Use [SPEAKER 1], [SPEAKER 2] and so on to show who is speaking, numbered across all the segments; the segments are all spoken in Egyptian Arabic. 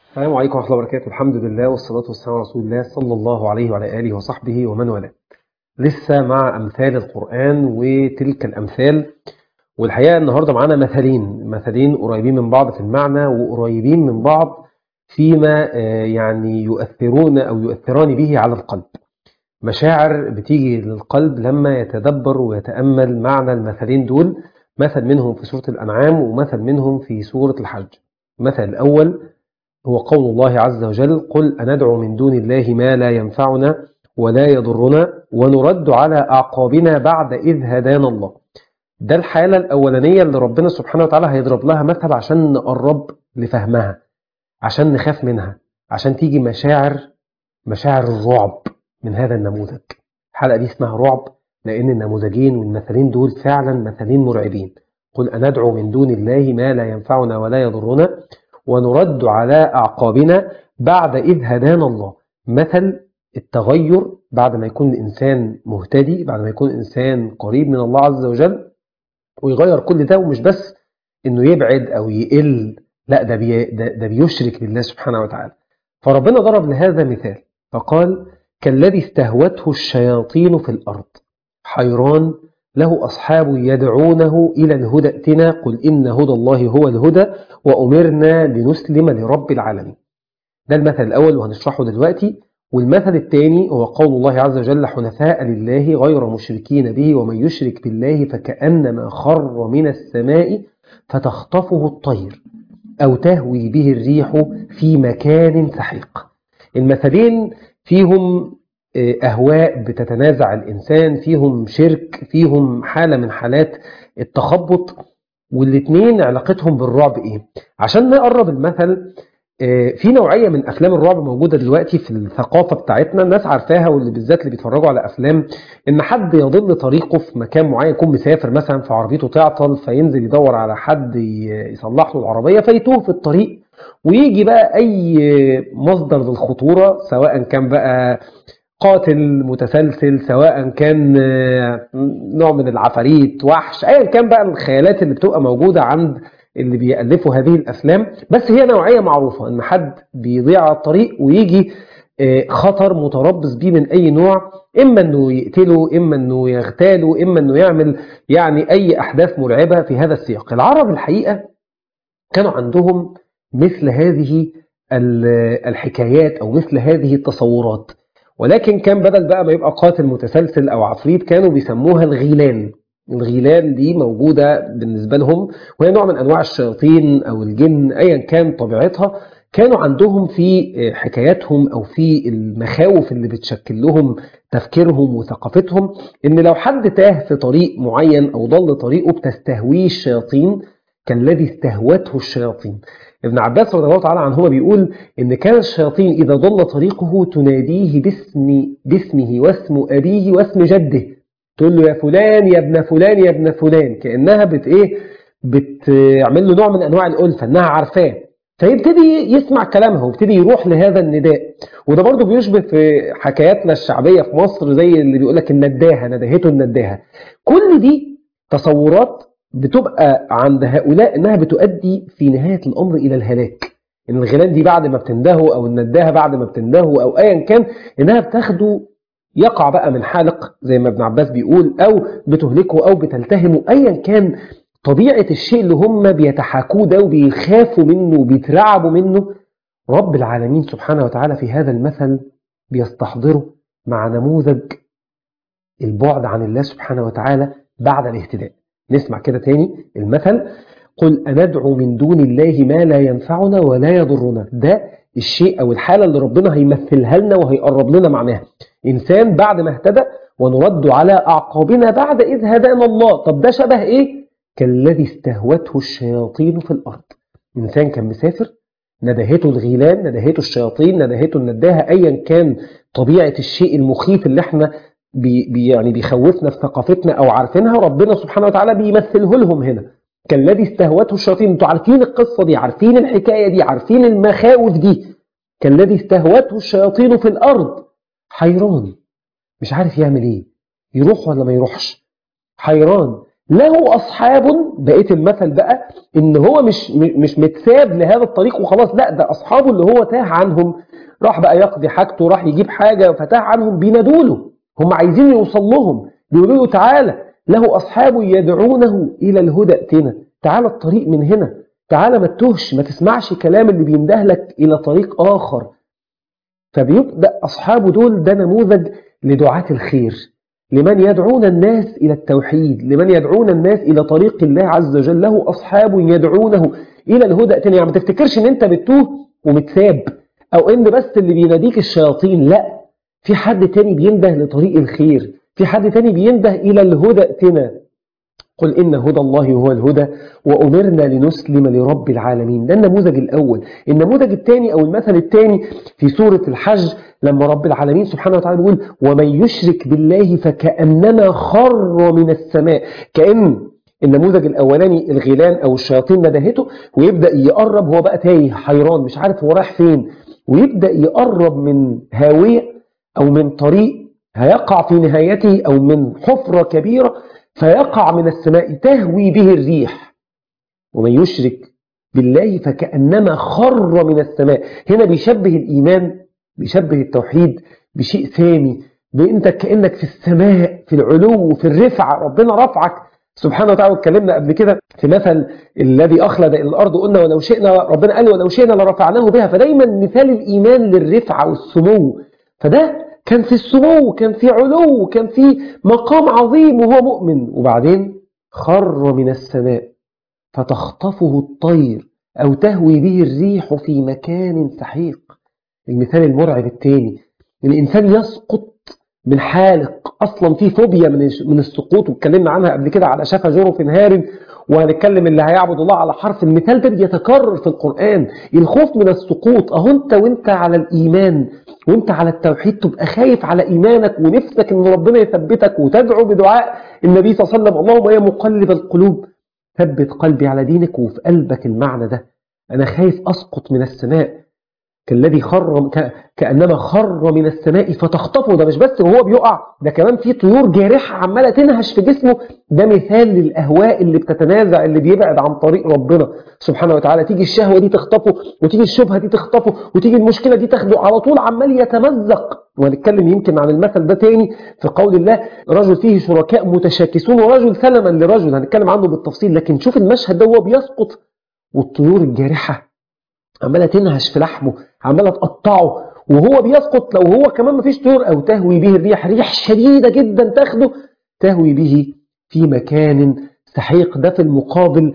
[SPEAKER 1] السلام عليكم ورحمة الله وبركاته الحمد لله والصلاة والسلام على رسول الله صلى الله عليه وعلى آله وصحبه ومن والاه لسه مع أمثال القرآن وتلك الأمثال والحقيقة النهاردة معانا مثلين مثلين قريبين من بعض في المعنى وقريبين من بعض فيما آه، يعني يؤثرون أو يؤثران به على القلب مشاعر بتيجي للقلب لما يتدبر ويتأمل معنى المثلين دول مثل منهم في سورة الأنعام ومثل منهم في سورة الحج المثل الأول هو قول الله عز وجل قل أندعو من دون الله ما لا ينفعنا ولا يضرنا ونرد على أعقابنا بعد إذ هدانا الله ده الحالة الأولانية اللي ربنا سبحانه وتعالى هيضرب لها مثل عشان نقرب لفهمها عشان نخاف منها عشان تيجي مشاعر مشاعر الرعب من هذا النموذج الحلقة دي اسمها رعب لأن النموذجين والمثلين دول فعلا مثلين مرعبين قل أندعو من دون الله ما لا ينفعنا ولا يضرنا ونرد على أعقابنا بعد إذ هدانا الله مثل التغير بعد ما يكون الإنسان مهتدي بعد ما يكون الإنسان قريب من الله عز وجل ويغير كل ده ومش بس إنه يبعد أو يقل لا ده, بي ده, ده بيشرك بالله سبحانه وتعالى فربنا ضرب لهذا مثال فقال كالذي استهوته الشياطين في الأرض حيران له أصحاب يدعونه إلى الهدى ائتنا قل إن هدى الله هو الهدى وأمرنا لنسلم لرب العالمين ده المثل الأول وهنشرحه دلوقتي والمثل الثاني هو قول الله عز وجل حنفاء لله غير مشركين به ومن يشرك بالله فكأنما خر من السماء فتخطفه الطير أو تهوي به الريح في مكان سحيق المثلين فيهم أهواء بتتنازع الإنسان فيهم شرك فيهم حالة من حالات التخبط والاتنين علاقتهم بالرعب إيه عشان نقرب المثل في نوعية من أفلام الرعب موجودة دلوقتي في الثقافة بتاعتنا الناس عارفاها واللي بالذات اللي بيتفرجوا على أفلام إن حد يضل طريقه في مكان معين يكون مسافر مثلا فعربيته تعطل فينزل يدور على حد يصلح له العربية فيتوه في الطريق ويجي بقى أي مصدر للخطورة سواء كان بقى قاتل متسلسل سواء كان نوع من العفاريت وحش ايا كان بقى الخيالات اللي بتبقى موجوده عند اللي بيألفوا هذه الافلام بس هي نوعيه معروفه ان حد بيضيع على الطريق ويجي خطر متربص بيه من اي نوع اما انه يقتله اما انه يغتاله اما انه يعمل يعني اي احداث مرعبه في هذا السياق العرب الحقيقه كانوا عندهم مثل هذه الحكايات او مثل هذه التصورات ولكن كان بدل بقى ما يبقى قاتل متسلسل او عفريت كانوا بيسموها الغيلان الغيلان دي موجودة بالنسبة لهم وهي نوع من انواع الشياطين او الجن ايا كان طبيعتها كانوا عندهم في حكاياتهم او في المخاوف اللي بتشكل لهم تفكيرهم وثقافتهم ان لو حد تاه في طريق معين او ضل طريقه بتستهويه الشياطين كالذي استهوته الشياطين ابن عباس رضي الله تعالى عنهما بيقول ان كان الشياطين اذا ضل طريقه تناديه باسم باسمه واسم ابيه واسم جده تقول له يا فلان يا ابن فلان يا ابن فلان كانها بت ايه بتعمل له نوع من انواع الالفه انها عارفاه فيبتدي يسمع كلامها ويبتدي يروح لهذا النداء وده برضه بيشبه في حكاياتنا الشعبيه في مصر زي اللي بيقول لك النداهه ندهته النداهه كل دي تصورات بتبقى عند هؤلاء انها بتؤدي في نهايه الامر الى الهلاك ان الغيلان دي بعد ما بتندهوا او النداهه بعد ما بتندهوا او ايا كان انها بتاخده يقع بقى من حالق زي ما ابن عباس بيقول او بتهلكه او بتلتهمه ايا كان طبيعه الشيء اللي هم بيتحاكوه ده وبيخافوا منه وبيترعبوا منه رب العالمين سبحانه وتعالى في هذا المثل بيستحضره مع نموذج البعد عن الله سبحانه وتعالى بعد الاهتداء نسمع كده تاني المثل قل أندعو من دون الله ما لا ينفعنا ولا يضرنا ده الشيء أو الحالة اللي ربنا هيمثلها لنا وهيقرب لنا معناها إنسان بعد ما اهتدى ونرد على أعقابنا بعد إذ هدانا الله طب ده شبه إيه؟ كالذي استهوته الشياطين في الأرض إنسان كان مسافر ندهته الغيلان ندهته الشياطين ندهته النداهة أيا كان طبيعة الشيء المخيف اللي احنا بي يعني بيخوفنا في ثقافتنا او عارفينها ربنا سبحانه وتعالى بيمثله لهم هنا كالذي استهوته الشياطين انتوا عارفين القصه دي عارفين الحكايه دي عارفين المخاوف دي كالذي استهوته الشياطين في الارض حيران مش عارف يعمل ايه يروح ولا ما يروحش حيران له أصحاب بقيت المثل بقى إن هو مش مش متساب لهذا الطريق وخلاص لا ده أصحابه اللي هو تاه عنهم راح بقى يقضي حاجته راح يجيب حاجة فتاه عنهم بينادوا له هم عايزين يوصل لهم بيقولوا له تعالى له أصحاب يدعونه إلى الهدى ائتنا تعالى الطريق من هنا تعالى ما تتوهش ما تسمعش كلام اللي بيندهلك إلى طريق آخر فبيبدأ أصحابه دول ده نموذج لدعاة الخير لمن يدعون الناس إلى التوحيد لمن يدعون الناس إلى طريق الله عز وجل له أصحاب يدعونه إلى الهدى ائتنا يعني ما تفتكرش إن أنت بتتوه ومتساب أو إن بس اللي بيناديك الشياطين لا في حد تاني بينده لطريق الخير في حد تاني بينده إلى الهدى ائتنا قل إن هدى الله هو الهدى وأمرنا لنسلم لرب العالمين ده النموذج الأول النموذج الثاني أو المثل الثاني في سورة الحج لما رب العالمين سبحانه وتعالى بيقول ومن يشرك بالله فكأنما خر من السماء كأن النموذج الأولاني الغيلان أو الشياطين ندهته ويبدأ يقرب هو بقى تايه حيران مش عارف هو رايح فين ويبدأ يقرب من هاوية أو من طريق هيقع في نهايته أو من حفرة كبيرة فيقع من السماء تهوي به الريح ومن يشرك بالله فكأنما خر من السماء هنا بيشبه الإيمان بيشبه التوحيد بشيء ثاني بأنت كأنك في السماء في العلو في الرفعة ربنا رفعك سبحانه وتعالى اتكلمنا قبل كده في مثل الذي أخلد إلى الأرض قلنا ولو شئنا ربنا قال ولو شئنا لرفعناه بها فدايما مثال الإيمان للرفعة والسمو فده كان في السمو كان في علو كان في مقام عظيم وهو مؤمن وبعدين خر من السماء فتخطفه الطير أو تهوي به الريح في مكان سحيق المثال المرعب الثاني الإنسان يسقط من حالق أصلا في فوبيا من من السقوط واتكلمنا عنها قبل كده على شفا جرف هار وهنتكلم اللي هيعبد الله على حرف المثال ده بيتكرر في القرآن الخوف من السقوط أهو أنت وأنت على الإيمان وأنت على التوحيد تبقى خايف على إيمانك ونفسك إن ربنا يثبتك وتدعو بدعاء النبي صلى الله عليه وسلم اللهم يا مقلب القلوب ثبت قلبي على دينك وفي قلبك المعنى ده أنا خايف أسقط من السماء كالذي خر كأنما خر من السماء فتخطفه ده مش بس وهو بيقع ده كمان في طيور جارحة عمالة تنهش في جسمه ده مثال للأهواء اللي بتتنازع اللي بيبعد عن طريق ربنا سبحانه وتعالى تيجي الشهوة دي تخطفه وتيجي الشبهة دي تخطفه وتيجي المشكلة دي تاخده على طول عمال يتمزق وهنتكلم يمكن عن المثل ده تاني في قول الله رجل فيه شركاء متشاكسون ورجل سلما لرجل هنتكلم عنه بالتفصيل لكن شوف المشهد ده وهو بيسقط والطيور الجارحة عمالة تنهش في لحمه عمالة تقطعه وهو بيسقط لو هو كمان مفيش طيور أو تهوي به الريح ريح شديدة جدا تاخده تهوي به في مكان سحيق ده في المقابل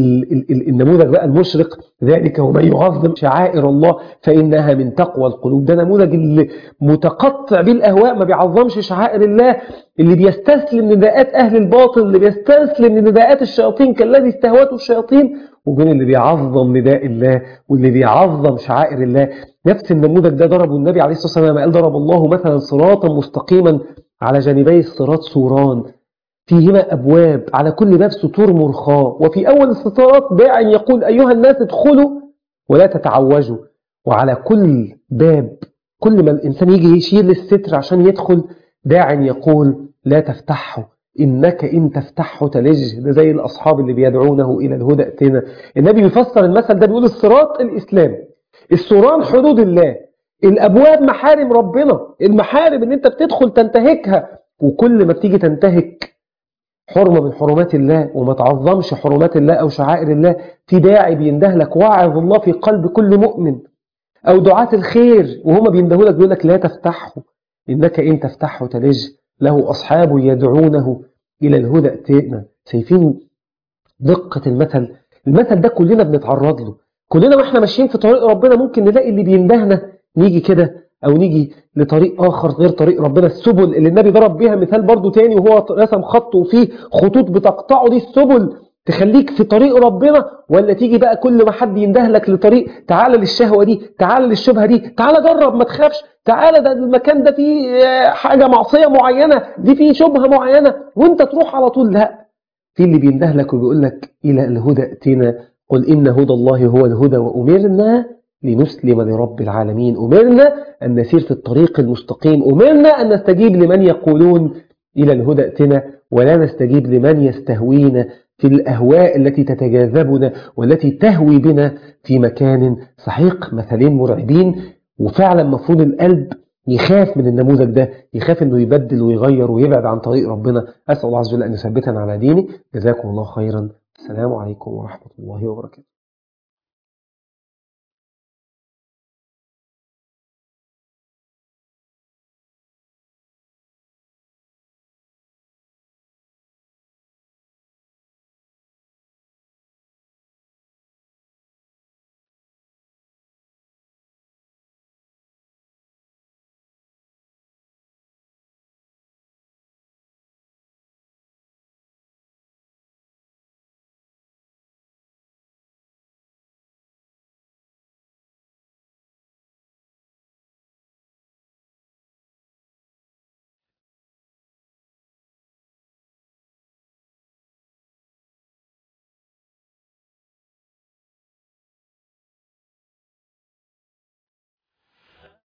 [SPEAKER 1] النموذج بقى المشرق ذلك ومن يعظم شعائر الله فإنها من تقوى القلوب ده نموذج اللي متقطع بالأهواء ما بيعظمش شعائر الله اللي بيستسلم لنداءات أهل الباطل اللي بيستسلم لنداءات الشياطين كالذي استهوته الشياطين وبين اللي بيعظم نداء الله واللي بيعظم شعائر الله نفس النموذج ده ضربه النبي عليه الصلاة والسلام قال ضرب الله مثلا صراطا مستقيما على جانبي الصراط سوران فيهما أبواب على كل باب سطور مرخاة وفي أول السطرات داع يقول أيها الناس ادخلوا ولا تتعوجوا وعلى كل باب كل ما الإنسان يجي يشيل الستر عشان يدخل داع يقول لا تفتحه إنك إن تفتحه تلج ده زي الأصحاب اللي بيدعونه إلى الهدى ائتنا النبي بيفسر المثل ده بيقول الصراط الإسلام السوران حدود الله الأبواب محارم ربنا المحارم اللي أنت بتدخل تنتهكها وكل ما بتيجي تنتهك حرمة من حرمات الله وما تعظمش حرمات الله أو شعائر الله في داعي بينده لك واعظ الله في قلب كل مؤمن أو دعاة الخير وهما بيندهوا لك بيقول لك لا تفتحه إنك إن تفتحه تلج له أصحاب يدعونه إلى الهدى ائتنا شايفين دقة المثل المثل ده كلنا بنتعرض له كلنا واحنا ماشيين في طريق ربنا ممكن نلاقي اللي بيندهنا نيجي كده أو نيجي لطريق آخر غير طريق ربنا السبل اللي النبي ضرب بيها مثال برضو تاني وهو رسم خط وفيه خطوط بتقطعه دي السبل تخليك في طريق ربنا ولا تيجي بقى كل ما حد يندهلك لطريق تعالى للشهوة دي تعالى للشبهة دي تعالى جرب ما تخافش تعالى ده المكان ده فيه حاجة معصية معينة دي فيه شبهة معينة وانت تروح على طول لا في اللي بيندهلك وبيقول لك إلى الهدى ائتنا قل إن هدى الله هو الهدى وأمرنا لنسلم لرب العالمين أمرنا أن نسير في الطريق المستقيم أمرنا أن نستجيب لمن يقولون إلى الهدى ائتنا ولا نستجيب لمن يستهوينا في الأهواء التي تتجاذبنا والتي تهوي بنا في مكان سحيق مثلين مرعبين وفعلا مفروض القلب يخاف من النموذج ده يخاف انه يبدل ويغير ويبعد عن طريق ربنا اسال الله عز وجل ان يثبتنا على دينه جزاكم الله خيرا السلام عليكم ورحمه الله وبركاته